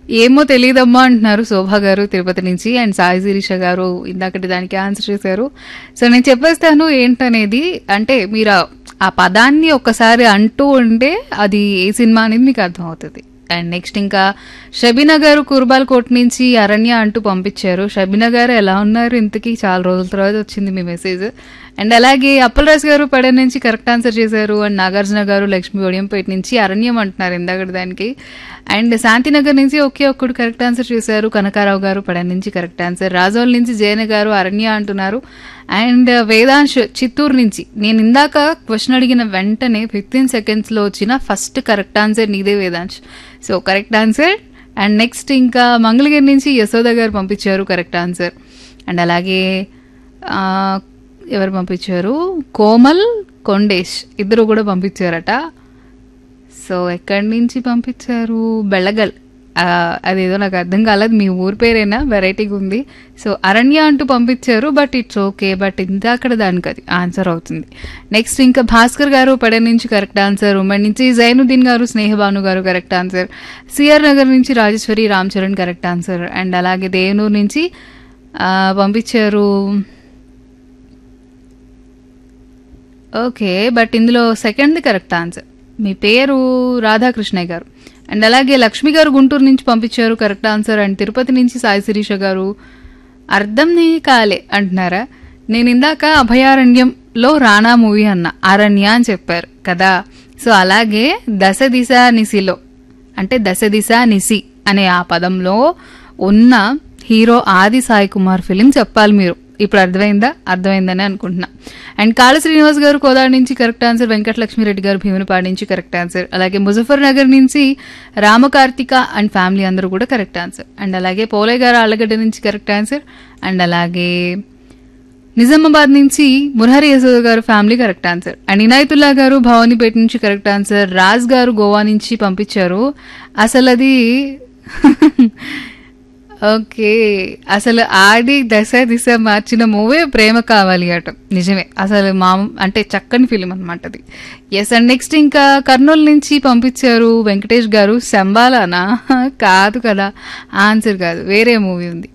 ఏమో తెలియదమ్మా అంటున్నారు శోభ గారు తిరుపతి నుంచి అండ్ సాయి శిరీష గారు ఇందాకటి దానికి ఆన్సర్ చేశారు సో నేను చెప్పేస్తాను ఏంటనేది అంటే మీరు ఆ- ఆ పదాన్ని ఒక్కసారి అంటూ ఉంటే అది ఏ సినిమా అనేది మీకు అర్థమవుతుంది అండ్ నెక్స్ట్ ఇంకా షబీనా గారు కుర్బాల్ కోట్ నుంచి అరణ్య అంటూ పంపించారు షబీనా గారు ఎలా ఉన్నారు ఇంతకీ చాలా రోజుల తర్వాత వచ్చింది మీ మెసేజ్ అండ్ అలాగే అప్పలరాజు గారు పడ నుంచి కరెక్ట్ ఆన్సర్ చేశారు అండ్ నాగార్జున గారు లక్ష్మీ ఒడియంపేట నుంచి అరణ్యం అంటున్నారు ఇందాక దానికి అండ్ శాంతినగర్ నుంచి ఒకే ఒక్కడు కరెక్ట్ ఆన్సర్ చేశారు కనకారావు గారు పడ నుంచి కరెక్ట్ ఆన్సర్ రాజోల్ నుంచి జయన గారు అరణ్య అంటున్నారు అండ్ వేదాంశ్ చిత్తూరు నుంచి నేను ఇందాక క్వశ్చన్ అడిగిన వెంటనే ఫిఫ్టీన్ సెకండ్స్లో వచ్చిన ఫస్ట్ కరెక్ట్ ఆన్సర్ నీదే Vedansh so correct answer and next ఇంకా మంగళగిరి నుంచి యశోద గారు పంపించారు కరెక్ట్ ఆన్సర్ అండ్ అలాగే ఆ, ఎవరు పంపించారు కోమల్ కొండేష్ ఇద్దరు కూడా పంపించారట సో ఎక్కడి నుంచి పంపించారు బెళ్ళగల్ ఆ, అదేదో నాకు అర్థం కాలేదు మీ ఊరి పేరేనా వెరైటీగా ఉంది సో అరణ్య అంటూ పంపించారు బట్ ఇట్స్ ఓకే బట్ ఇందాకడ దానికి అది ఆన్సర్ అవుతుంది నెక్స్ట్ ఇంకా భాస్కర్ గారు పడే నుంచి కరెక్ట్ ఆన్సర్ ఉమ్మడి నుంచి జైనుద్దీన్ గారు స్నేహభాను గారు కరెక్ట్ ఆన్సర్ సిఆర్ నగర్ నుంచి Rajeswari Ram Charan correct answer and అలాగే దేవనూరు నుంచి ఆ, పంపించారు ఓకే బట్ ఇందులో సెకండ్ది కరెక్ట్ ఆన్సర్ మీ పేరు రాధాకృష్ణయ్య గారు అండ్ అలాగే లక్ష్మి గారు గుంటూరు నుంచి పంపించారు కరెక్ట్ ఆన్సర్ అండ్ తిరుపతి నుంచి సాయి శిరీష గారు అర్థం నీ కాలే అంటున్నారా నేను ఇందాక అభయారణ్యంలో రాణా మూవీ అన్న అరణ్య అని చెప్పారు కదా సో అలాగే దశ దిశ నిసిలో అంటే దశ దిశ నిసి అనే ఆ పదంలో ఉన్న హీరో ఆది సాయి కుమార్ ఫిలిం చెప్పాలి మీరు ఇప్పుడు అర్థమైందా అర్థమైందని అనుకుంటున్నా అండ్ కాళ శ్రీనివాస్ గారు కోదాడ నుంచి కరెక్ట్ ఆన్సర్ వెంకటలక్ష్మిరెడ్డి గారు భీమునిపాడు నుంచి కరెక్ట్ ఆన్సర్ అలాగే ముజఫర్ నగర్ నుంచి రామకార్తిక అండ్ ఫ్యామిలీ అందరూ కూడా కరెక్ట్ ఆన్సర్ అండ్ అలాగే పోలయ్య గారు ఆళ్ళగడ్డ నుంచి కరెక్ట్ ఆన్సర్ అండ్ అలాగే నిజామాబాద్ నుంచి Murahari Yashoda garu family correct answer and Inayatullah garu Bhavanipeta నుంచి కరెక్ట్ ఆన్సర్ రాజ్ గారు గోవా నుంచి పంపించారు అసలు అది ఓకే అసలు ఆడి దశ దిశ మార్చిన మూవీ ప్రేమ కావాలి అట నిజమే అసలు మా అంటే చక్కని ఫిలిం అనమాట అది ఎస్ అండ్ నెక్స్ట్ ఇంకా కర్నూలు నుంచి పంపించారు వెంకటేష్ గారు శంబాలానా కాదు కదా ఆన్సర్ కాదు వేరే మూవీ ఉంది